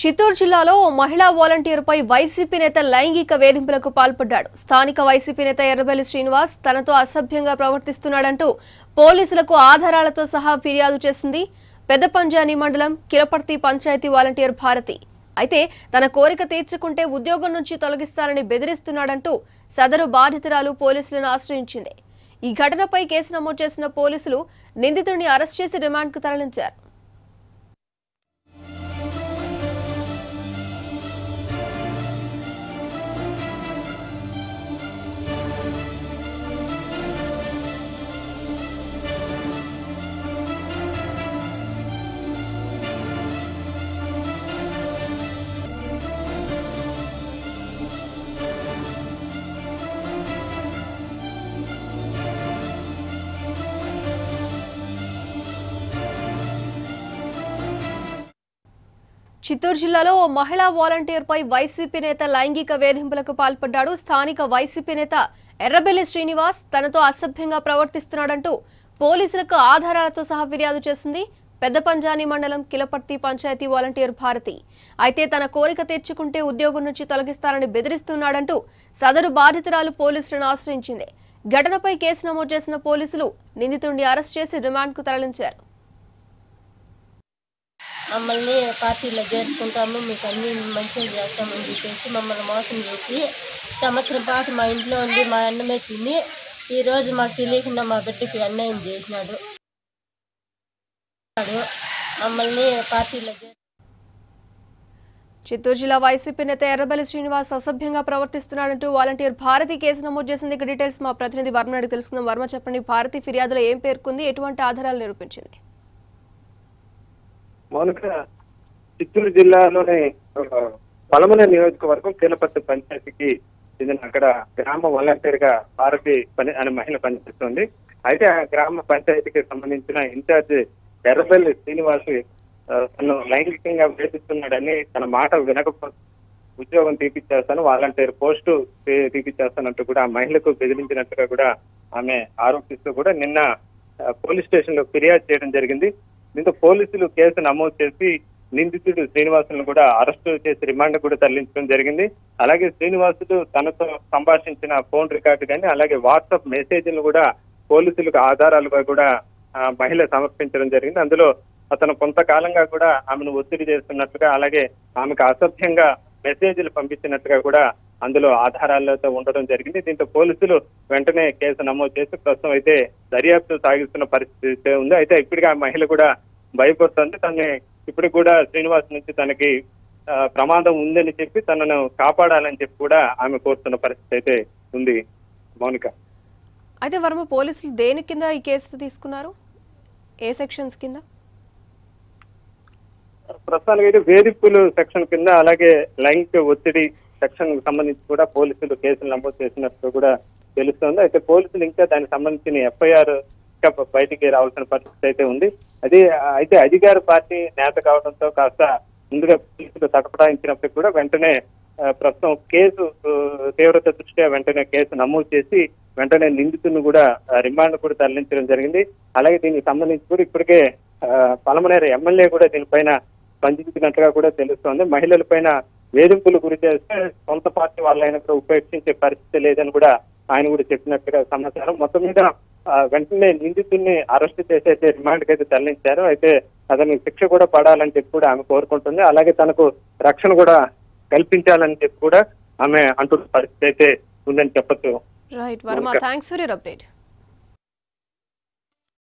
చిత్తూరు జిల్లాలో ఓ మహిళా వాలంటీర్పై వైసీపీ నేత లైంగిక వేధింపులకు పాల్పడ్డాడు స్థానిక వైసీపీ నేత ఎర్రబెల్లి శ్రీనివాస్ తనతో అసభ్యంగా ప్రవర్తిస్తున్నాడంటూ పోలీసులకు ఆధారాలతో సహా ఫిర్యాదు చేసింది పెద్దపంజాని మండలం కిలపర్తి పంచాయతీ వాలంటీర్ భారతి అయితే తన కోరిక తీర్చుకుంటే ఉద్యోగం నుంచి తొలగిస్తానని బెదిరిస్తున్నాడంటూ సదరు బాధితురాలు పోలీసులను ఆశ్రయించింది ఈ ఘటనపై కేసు నమోదు చేసిన పోలీసులు నిందితుడిని అరెస్ట్ చేసి రిమాండ్కు తరలించారు చిత్తూరు జిల్లాలో ఓ మహిళా వాలంటీర్పై వైసీపీ నేత లైంగిక వేధింపులకు పాల్పడ్డాడు స్థానిక వైసీపీ నేత ఎర్రబెల్లి శ్రీనివాస్ తనతో అసభ్యంగా ప్రవర్తిస్తున్నాడంటూ పోలీసులకు ఆధారాలతో సహా ఫిర్యాదు చేసింది పెద్ద పంజాని మండలం కిలపర్తి పంచాయతీ వాలంటీర్ భారతి అయితే తన కోరిక తీర్చుకుంటే ఉద్యోగం నుంచి తొలగిస్తానని బెదిరిస్తున్నాడంటూ సదరు బాధితురాలు పోలీసులను ఆశ్రయించింది ఘటనపై కేసు నమోదు చేసిన పోలీసులు నిందితుడిని అరెస్ట్ చేసి రిమాండ్కు తరలించారు మమ్మల్ని పార్టీలో చేర్చుకుంటాము మీకు అన్ని మంచిగా చేస్తామని చెప్పేసి మమ్మల్ని మోసం చేసి సంవత్సరం పాటు మా ఇంట్లో ఉండి మా అన్నమే తిని ఈరోజు మాకు తెలియకుండా మా బిడ్డకి అన్యాయం చేసినాడు మమ్మల్ని పార్టీలో చేర్ చిత్తూరు జిల్లా వైసీపీ నేత ఎర్రబెల్లి శ్రీనివాస్ అసభ్యంగా ప్రవర్తిస్తున్నాడంటూ వాలంటీర్ భారతి కేసు నమోదు చేసింది ఇక డీటెయిల్స్ మా ప్రతినిధి వర్మ అడిగి తెలుసుకుందాం వర్మ చెప్పండి భారతి ఫిర్యాదులో ఏం పేర్కొంది ఎటువంటి ఆధారాలు నిరూపించింది మౌనిక చిత్తూరు జిల్లాలోని పలమన నియోజకవర్గం కీలపత్తి పంచాయతీకి చెందిన అక్కడ గ్రామ వాలంటీర్ గా భారతి పని అనే మహిళ పనిచేస్తుంది అయితే ఆ గ్రామ పంచాయతీకి సంబంధించిన ఇన్ఛార్జ్ ఎర్రబెల్లి శ్రీనివాస్ ఆ, తను లైంగికంగా వేధిస్తున్నాడని తన మాట వినకపోతే ఉద్యోగం తీపిచ్చేస్తాను వాలంటీర్ పోస్టు తీ- తీపిచ్చేస్తానంటూ కూడా ఆ మహిళకు బెదిరించినట్టుగా కూడా ఆమె ఆరోపిస్తూ కూడా నిన్న ఆ, పోలీస్ స్టేషన్ లో ఫిర్యాదు చేయడం జరిగింది దీంతో పోలీసులు కేసు నమోదు చేసి నిందితుడు శ్రీనివాసులను కూడా అరెస్టు చేసి రిమాండ్ కూడా తరలించడం జరిగింది అలాగే శ్రీనివాసుడు తనతో సంభాషించిన ఫోన్ రికార్డు కానీ అలాగే వాట్సాప్ మెసేజ్లు కూడా పోలీసులకు ఆధారాలుగా కూడా ఆ, మహిళ సమర్పించడం జరిగింది అందులో అతను కొంతకాలంగా కూడా ఆమెను ఒత్తిడి చేస్తున్నట్టుగా అలాగే ఆమెకు అసభ్యంగా మెసేజ్లు పంపించినట్టుగా కూడా అందులో ఆధారాలతో ఉండడం జరిగింది దీంతో పోలీసులు వెంటనే కేసు నమోదు చేసి ప్రస్తుతం అయితే దర్యాప్తు సాగిస్తున్న పరిస్థితి అయితే ఉంది అయితే ఇప్పటికీ ఆ మహిళ కూడా భయపడుతుంది తనని ఇప్పుడు కూడా శ్రీనివాస్ నుంచి తనకి ఆ, ప్రమాదం ఉందని చెప్పి తనను కాపాడాలని చెప్పి కూడా ఆమె కోరుతున్న పరిస్థితి అయితే ఉంది మౌనిక అయితే వర్మ పోలీసులు దేని కింద ఈ కేసు తీసుకున్నారు ఏ సెక్షన్స్ కింద ప్రస్తుతానికి అయితే వేధింపులు సెక్షన్ కింద అలాగే లైంగిక ఒత్తిడి సెక్షన్ కు సంబంధించి కూడా పోలీసులు కేసులు నమోదు చేసినట్టు కూడా తెలుస్తోంది అయితే పోలీసులు ఇంకా దానికి సంబంధించిన ఎఫ్ఐఆర్ ఇంకా బయటికి రావాల్సిన పరిస్థితి అయితే ఉంది అది అయితే అధికార పార్టీ నేత కావడంతో కాస్త ముందుగా పోలీసులు తటపటాయించినప్పటికీ కూడా వెంటనే ఆ, ప్రస్తుతం కేసు ఆ, తీవ్రత దృష్ట్యా వెంటనే కేసు నమోదు చేసి వెంటనే నిందితులను కూడా ఆ, రిమాండ్ కూడా తరలించడం జరిగింది అలాగే దీనికి సంబంధించి కూడా ఇప్పటికే ఆ, పలమనేరు ఎమ్మెల్యే కూడా దీనిపైన స్పందించినట్టుగా కూడా తెలుస్తోంది మహిళల పైన వేధింపులు గురి చేస్తే సొంత పార్టీ వాళ్ళైనా కూడా ఉపేక్షించే పరిస్థితి లేదని కూడా ఆయన కూడా చెప్పినట్టుగా సమాచారం మొత్తం మీద ఆ, వెంటనే నిందితుడిని అరెస్ట్ చేసి అయితే రిమాండ్ కి అయితే తరలించారు అయితే అతనికి శిక్ష కూడా పడాలని చెప్పి కూడా ఆమె కోరుకుంటుంది అలాగే తనకు రక్షణ కూడా కల్పించాలని చెప్పి కూడా ఆమె అంటున్న పరిస్థితి అయితే ఉందని చెప్పొచ్చు right Varma thanks for your update